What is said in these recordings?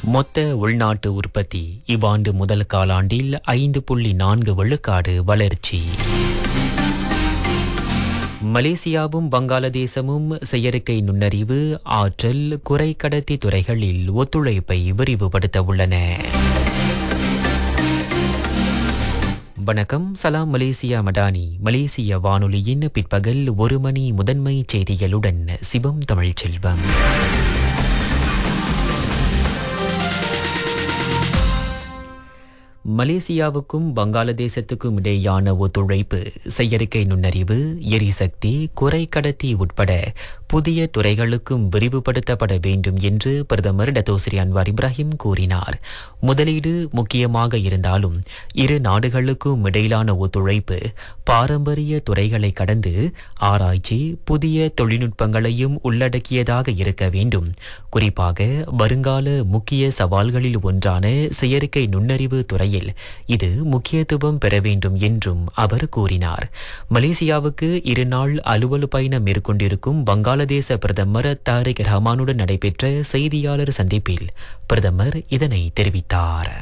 மொத்த உள்நாட்டு உற்பத்தி இவ்வாண்டு முதல் காலாண்டில் ஐந்து புள்ளி நான்கு விழுக்காடு வளர்ச்சி மலேசியாவும் வங்காளதேசமும் செயற்கை நுண்ணறிவு ஆற்றல் குறைக்கடத்தி துறைகளில் ஒத்துழைப்பை விரிவுபடுத்த உள்ளன வணக்கம் சலாம் மலேசியா மடானி மலேசிய வானொலியின் பிற்பகல் ஒரு மணி முதன்மை செய்திகளுடன் சிவம் தமிழ்ச்செல்வம் மலேசியாவுக்கும் வங்காளதேசத்துக்கும் இடையான ஒத்துழைப்பு செயற்கை நுண்ணறிவு எரிசக்தி குறைக்கடத்தி உட்பட புதிய துறைகளுக்கும் விரிவுபடுத்தப்பட வேண்டும் என்று பிரதமர் டத்தோஸ்ரீ அன்வார் இப்ராஹிம் கூறினார் முதலீடு முக்கியமாக இருந்தாலும் இரு நாடுகளுக்கும் இடையிலான ஒத்துழைப்பு பாரம்பரிய துறைகளை கடந்து ஆராய்ச்சி புதிய தொழில்நுட்பங்களையும் உள்ளடக்கியதாக இருக்க வேண்டும் குறிப்பாக வருங்கால முக்கிய சவால்களில் ஒன்றான செயற்கை நுண்ணறிவு துறையில் இது முக்கியத்துவம் பெற வேண்டும் என்றும் அவர் கூறினார் மலேசியாவுக்கு இருநாள் அலுவல் பயணம் மேற்கொண்டிருக்கும் வங்காளதேச பிரதமர் தாரிக் ரஹ்மானுடன் நடைபெற்ற செய்தியாளர் சந்திப்பில் பிரதமர் இதனை தெரிவித்தார்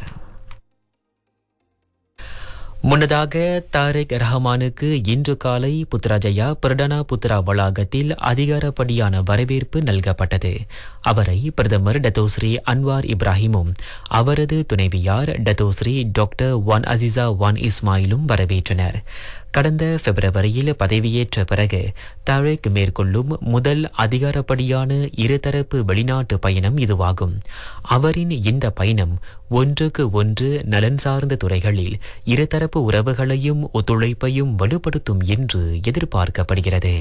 முன்னதாக தாரிக் ரஹ்மானுக்கு இன்று காலை புத்ராஜயா பிரடனா புத்ரா வளாகத்தில் அதிகாரப்படியான வரவேற்பு நல்கப்பட்டது அவரை பிரதமர் டத்தோஸ்ரீ அன்வார் இப்ராஹிமும் அவரது துணைவியார் Dato Sri doctor Wan Azizah Wan இஸ்மாயிலும் வரவேற்றனர் கடந்த பிப்ரவரியில் பதவியேற்ற பிறகு தாரிக் மேற்கொள்ளும் முதல் அதிகாரப்படியான இருதரப்பு வெளிநாட்டு பயணம் இதுவாகும் அவரின் இந்த பயணம் ஒன்றுக்கு ஒன்று நலன் சார்ந்த துறைகளில் இருதரப்பு உறவுகளையும் ஒத்துழைப்பையும் வலுப்படுத்தும் என்று எதிர்பார்க்கப்படுகிறது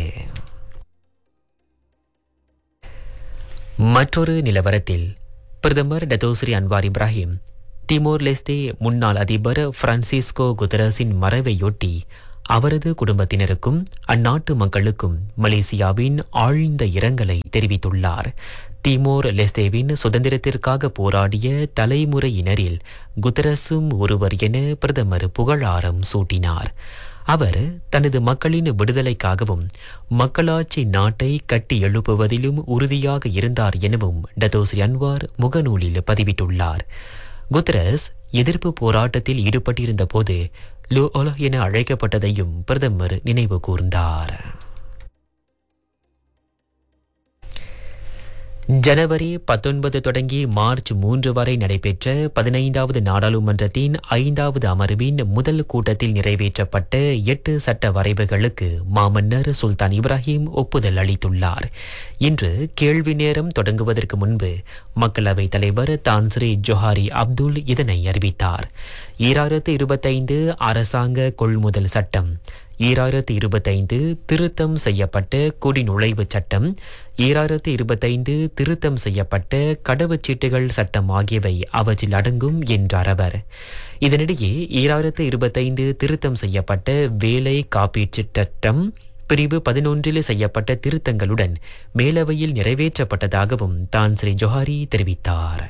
மற்றொரு நிலவரத்தில் பிரதமர் Dato Sri Anwar Ibrahim Timor Leste முன்னாள் அதிபர் பிரான்சிஸ்கோ குதரஸின் மறைவையொட்டி அவரது குடும்பத்தினருக்கும் அந்நாட்டு மக்களுக்கும் மலேசியாவின் ஆழ்ந்த இரங்கலை தெரிவித்துள்ளார் திமோர் லெஸ்தேவின் சுதந்திரத்திற்காக போராடிய தலைமுறையினரில் குதரஸும் ஒருவர் என பிரதமர் புகழாரம் சூட்டினார் அவர் தனது மக்களின் விடுதலைக்காகவும் மக்களாட்சி நாட்டை கட்டி எழுப்புவதிலும் உறுதியாக இருந்தார் எனவும் டத்தோஸ்ரீ அன்வார் முகநூலில் பதிவிட்டுள்ளார் குத்ரஸ் எதிர்ப்பு போராட்டத்தில் ஈடுபட்டிருந்த போது லோ ஒலோ என அழைக்கப்பட்டதையும் பிரதமர் நினைவு கூர்ந்தார் ஜனவரி பத்தொன்பது தொடங்கி மார்ச் மூன்று வரை நடைபெற்ற பதினைந்தாவது நாடாளுமன்றத்தின் ஐந்தாவது அமர்வின் முதல் கூட்டத்தில் நிறைவேற்றப்பட்ட எட்டு சட்ட வரைவுகளுக்கு மாமன்னர் சுல்தான் இப்ராஹிம் ஒப்புதல் அளித்துள்ளார் இன்று கேள்வி நேரம் தொடங்குவதற்கு முன்பு மக்களவைத் தலைவர் தான்ஸ்ரீ ஜொஹாரி அப்துல் இதனை அறிவித்தார் ஈராயிரத்து இருபத்தைந்து அரசாங்க கொள்முதல் சட்டம் ஈராயிரத்து இருபத்தைந்து திருத்தம் செய்யப்பட்ட குடிநுழைவு சட்டம் ஈராயிரத்து இருபத்தைந்து திருத்தம் செய்யப்பட்ட கடவுச்சீட்டுகள் சட்டம் ஆகியவை அவற்றில் அடங்கும் என்றார் அவர் இதனிடையே ஈராயிரத்து இருபத்தைந்து திருத்தம் செய்யப்பட்ட வேலை காப்பீட்டு சட்டம் பிரிவு பதினொன்றில் செய்யப்பட்ட திருத்தங்களுடன் மேலவையில் நிறைவேற்றப்பட்டதாகவும் தான் ஸ்ரீ ஜொஹாரி தெரிவித்தார்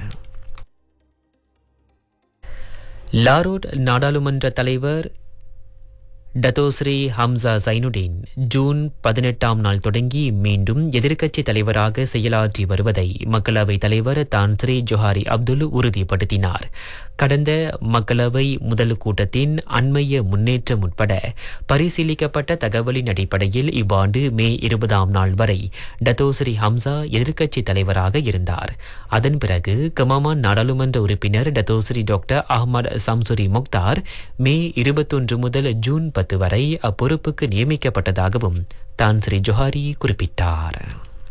லாரோட் நாடாளுமன்ற தலைவர் டத்தோஸ்ரீ ஹம்சா சைனுடீன் ஜூன் பதினெட்டாம் நாள் தொடங்கி மீண்டும் எதிர்க்கட்சி தலைவராக செயலாற்றி வருவதை மக்களவைத் தலைவர் தான் ஸ்ரீ ஜொஹாரி அப்துல் உறுதிப்படுத்தினார் கடந்த மக்களவை முதல் கூட்டத்தின் அண்மைய முன்னேற்றம் உட்பட பரிசீலிக்கப்பட்ட தகவலின் அடிப்படையில் இவ்வாண்டு மே இருபதாம் நாள் வரை டத்தோஸ்ரீ ஹம்சா எதிர்க்கட்சி தலைவராக இருந்தார் அதன் பிறகு கமாமான் நாடாளுமன்ற உறுப்பினர் Dato Sri doctor Ahmad Samsuri Mokhtar May இருபத்தொன்று முதல் ஜூன் பத்து வரை அப்பொறுப்புக்கு நியமிக்கப்பட்டதாகவும் தான் ஸ்ரீ ஜொஹாரி குறிப்பிட்டார்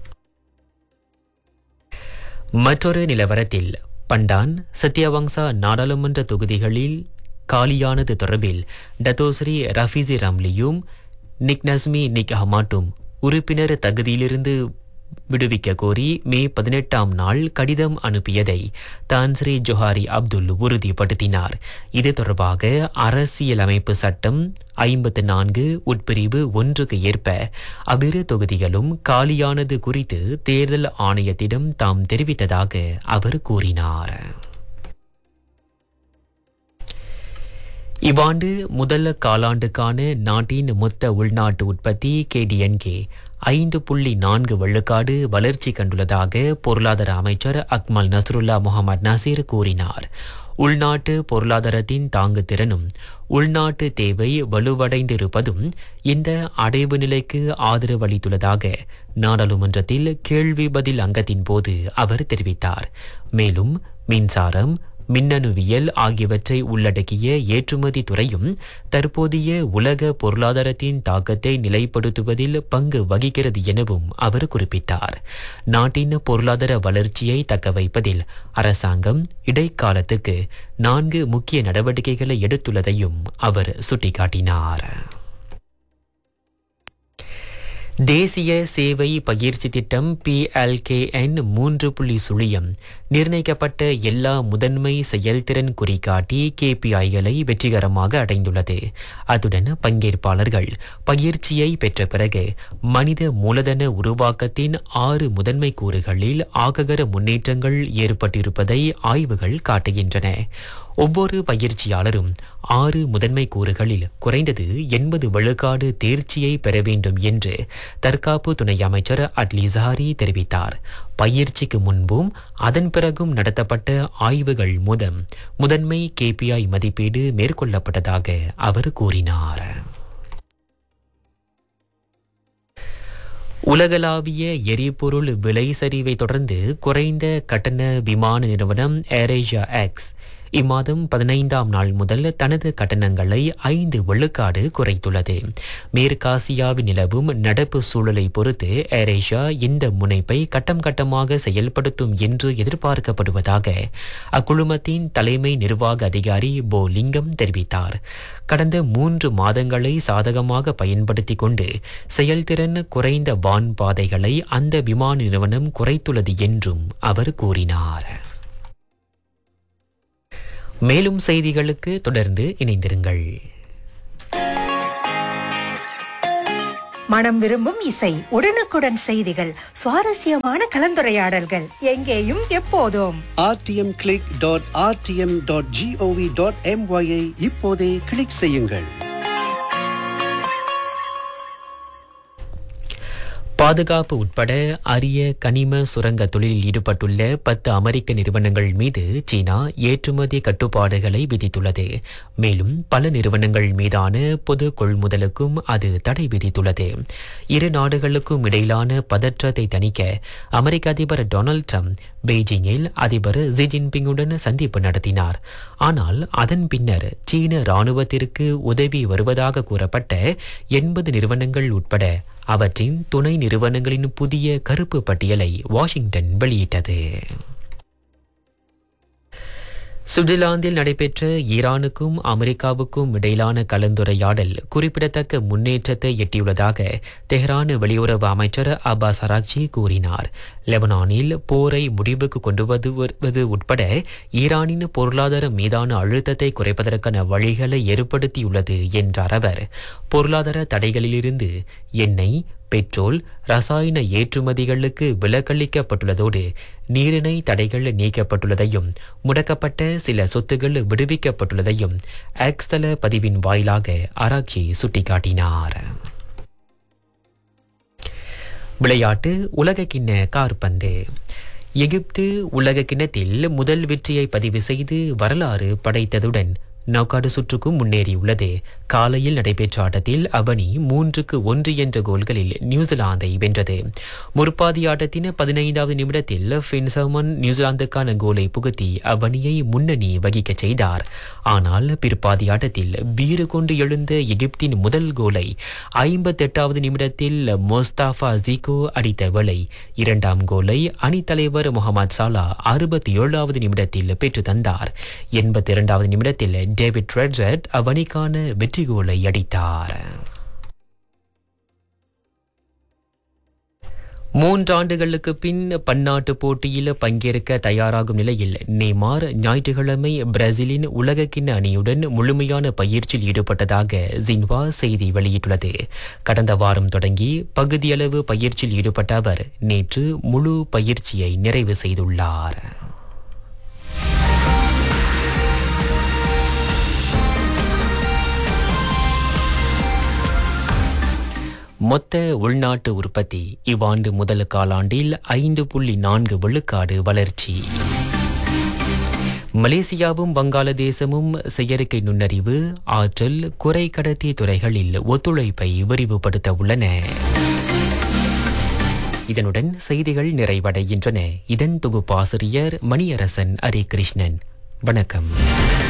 மற்றொரு நிலவரத்தில் பண்டான் சத்யவங்சா நாடாளுமன்ற தொகுதிகளில் காலியானது தொடர்பில் டத்தோஸ்ரீ ரஃபீசி ரம்லியும் நிக் நஸ்மி நிக் அஹமாட்டும் உறுப்பினர் தகுதியிலிருந்து விடுவிக்க கோரி மே பதினெட்டாம் நாள் கடிதம் அனுப்பியதை தான்ஸ்ரீ ஜொஹாரி அப்துல் உறுதிப்படுத்தினார் இது தொடர்பாக அரசியலமைப்பு சட்டம் ஐம்பத்து நான்கு உட்பிரிவு ஒன்றுக்கு ஏற்ப அவ்விரு தொகுதிகளும் காலியானது குறித்து தேர்தல் ஆணையத்திடம் தாம் தெரிவித்ததாக அவர் கூறினார் இவ்வாண்டு முதல் காலாண்டுக்கான நாட்டின் மொத்த உள்நாட்டு உற்பத்தி கேடிஎன்கே ஐந்து புள்ளி நான்கு வெள்ளுக்காடு வளர்ச்சி கண்டுள்ளதாக பொருளாதார அமைச்சர் அக்மல் நஸ்ருல்லா முகமது நசீர் கூறினார் உள்நாட்டு பொருளாதாரத்தின் தாங்கு திறனும் உள்நாட்டு தேவை வலுவடைந்திருப்பதும் இந்த அடைவு நிலைக்கு ஆதரவளித்துள்ளதாக நாடாளுமன்றத்தில் கேள்வி பதில் அங்கத்தின் போது அவர் தெரிவித்தார் மேலும் மின்சாரம் மின்னணுவியல் ஆகியவற்றை உள்ளடக்கிய ஏற்றுமதி துறையும் தற்போதைய உலக பொருளாதாரத்தின் தாக்கத்தை நிலைப்படுத்துவதில் பங்கு வகிக்கிறது எனவும் அவர் குறிப்பிட்டார் நாட்டின் பொருளாதார வளர்ச்சியை தக்க வைப்பதில் அரசாங்கம் இடைக்காலத்துக்கு நான்கு முக்கிய நடவடிக்கைகளை எடுத்துள்ளதையும் அவர் சுட்டிக்காட்டினார் தேசிய சேவை பயிற்சி திட்டம் பிஎல்கேஎன் மூன்று புள்ளி சுழியம் நிர்ணயிக்கப்பட்ட எல்லா முதன்மை செயல்திறன் குறிகாட்டி கேபிஐகளை வெற்றிகரமாக அடைந்துள்ளது அத்துடன் பங்கேற்பாளர்கள் பயிற்சியை பெற்ற பிறகு மனித மூலதன உருவாக்கத்தின் ஆறு முதன்மை கூறுகளில் ஆககர முன்னேற்றங்கள் ஏற்பட்டிருப்பதை ஆய்வுகள் காட்டுகின்றன ஒவ்வொரு பயிற்சியாளரும் ஆறு முதன்மை கூறுகளில் குறைந்தது எண்பது விழுக்காடு தேர்ச்சியை பெற வேண்டும் என்று தற்காப்பு துணை அமைச்சர் அட்லி ஜஹாரி தெரிவித்தார் பயிற்சிக்கு முன்பும் அதன் பிறகும் நடத்தப்பட்ட ஆய்வுகள் மூலம் முதன்மை கேபிஐ மதிப்பீடு மேற்கொள்ளப்பட்டதாக அவர் கூறினார் உலகளாவிய எரிபொருள் விலை சரிவை தொடர்ந்து குறைந்த கட்டண விமான நிறுவனம் ஏரேஷியா எக்ஸ் இம்மாதம் பதினைந்தாம் நாள் முதல் தனது கட்டணங்களை ஐந்து வெள்ளுக்காடு குறைத்துள்ளது மேற்காசியாவில் நிலவும் நடப்பு சூழலை பொறுத்து ஏரேஷியா இந்த முனைப்பை கட்டம் கட்டமாக செயல்படுத்தும் என்று எதிர்பார்க்கப்படுவதாக அக்குழுமத்தின் தலைமை நிர்வாக அதிகாரி போ லிங்கம் தெரிவித்தார் கடந்த மூன்று மாதங்களை சாதகமாக பயன்படுத்திக் கொண்டு செயல்திறன் குறைந்த வான் பாதைகளை அந்த விமான நிறுவனம் குறைத்துள்ளது என்றும் அவர் கூறினார் மேலும் செய்திகளுக்கு தொடர்ந்து இணைந்திருங்கள் மனம் விரும்பும் இசை உடனுக்குடன் செய்திகள் சுவாரஸ்யமான கலந்துரையாடல்கள் எங்கேயும் எப்போதும் rtmclick.rtm.gov.my ஐ இப்போதே கிளிக் செய்யுங்கள் பாதுகாப்பு உட்பட அரிய கனிம சுரங்க தொழிலில் ஈடுபட்டுள்ள பத்து அமெரிக்க நிறுவனங்கள் மீது சீனா ஏற்றுமதி கட்டுப்பாடுகளை விதித்துள்ளது மேலும் பல நிறுவனங்கள் மீதான பொது கொள்முதலுக்கும் அது தடை விதித்துள்ளது இரு நாடுகளுக்கும் இடையிலான பதற்றத்தை தணிக்க அமெரிக்க அதிபர் டொனால்ட் ட்ரம்ப் பெய்ஜிங்கில் அதிபர் ஜி ஜின்பிங்குடன் சந்திப்பு நடத்தினார் ஆனால் அதன் பின்னர் சீன ராணுவத்திற்கு உதவி வருவதாக கூறப்பட்ட எண்பது நிறுவனங்கள் உட்பட அவற்றின் துணை நிறுவனங்களின் புதிய கருப்பு பட்டியலை வாஷிங்டன் வெளியிட்டது சுவிட்சர்லாந்தில் நடைபெற்ற ஈரானுக்கும் அமெரிக்காவுக்கும் இடையிலான கலந்துரையாடல் குறிப்பிடத்தக்க முன்னேற்றத்தை எட்டியுள்ளதாக தெஹ்ரான் வெளியுறவு அமைச்சர் அப்பாஸ் அராக்சி கூறினார் லெபனானில் போரை முடிவுக்கு கொண்டு வருவது உட்பட ஈரானின் பொருளாதார மீதான அழுத்தத்தை குறைப்பதற்கான வழிகளை ஏற்படுத்தியுள்ளது என்றார் அவர் பொருளாதார தடைகளிலிருந்து எண்ணெய் பெட்ரோல் ரசாயன ஏற்றுமதிகளுக்கு விலக்களிக்கப்பட்டுள்ளதோடு நீரிணை தடைகள் நீக்கப்பட்டுள்ளதையும் முடக்கப்பட்ட சில சொத்துகள் விடுவிக்கப்பட்டுள்ளதையும் ஆக்ஸ்தல பதிவின் வாயிலாக ஆராய்ச்சி சுட்டிக்காட்டினார் விளையாட்டு உலகக்கிண்ண கார்பந்து எகிப்து உலக கிண்ணத்தில் முதல் வெற்றியை பதிவு செய்து வரலாறு படைத்ததுடன் நௌகாடு சுற்றுக்கும் முன்னேறியுள்ளது காலையில் நடைபெற்ற ஆட்டத்தில் அவனி மூன்றுக்கு ஒன்று என்ற கோல்களில் நியூசிலாந்தை வென்றது முற்பாதி ஆட்டத்தின் பதினைந்தாவது நிமிடத்தில் ஃபின்சமன் நியூசிலாந்துக்கான கோலை புகுத்தி அவனியை முன்னணி வகிக்கச் செய்தார் ஆனால் பிற்பாதி ஆட்டத்தில் வீறு கொண்டு எழுந்த எகிப்தின் முதல் கோலை ஐம்பத்தெட்டாவது நிமிடத்தில் மோஸ்தாஃபா ஜிகோ அடித்த வேளை இரண்டாம் கோலை அணித்தலைவர் முகமது சாலா அறுபத்தி ஏழாவது நிமிடத்தில் பெற்று தந்தார் எண்பத்தி இரண்டாவது நிமிடத்தில் டேவிட் ரெட்ஜெட் அவனிக்கான வெற்றி கோலை அடித்தார் மூன்றாண்டுகளுக்கு பின் பன்னாட்டு போட்டியில் பங்கேற்க தயாராகும் நிலையில் நேமார் ஞாயிற்றுக்கிழமை பிரேசிலின் உலகக்கிண்ண அணியுடன் முழுமையான பயிற்சியில் ஈடுபட்டதாக ஜின்வா செய்தி வெளியிட்டுள்ளது கடந்த வாரம் தொடங்கி பகுதியளவு பயிற்சியில் ஈடுபட்ட அவர் நேற்று முழு பயிற்சியை நிறைவு செய்துள்ளார் மொத்த உள்நாட்டு உற்பத்தி இவ்வாண்டு முதல் காலாண்டில் ஐந்து புள்ளி நான்கு விழுக்காடு வளர்ச்சி மலேசியாவும் வங்காளதேசமும் செயற்கை நுண்ணறிவு ஆற்றல் குறை கடத்தி துறைகளில் ஒத்துழைப்பை விரிவுபடுத்த உள்ளன இதனுடன் செய்திகள் நிறைவடைகின்றன இதன் தொகுப்பாசிரியர் மணியரசன் ஹரிகிருஷ்ணன் வணக்கம்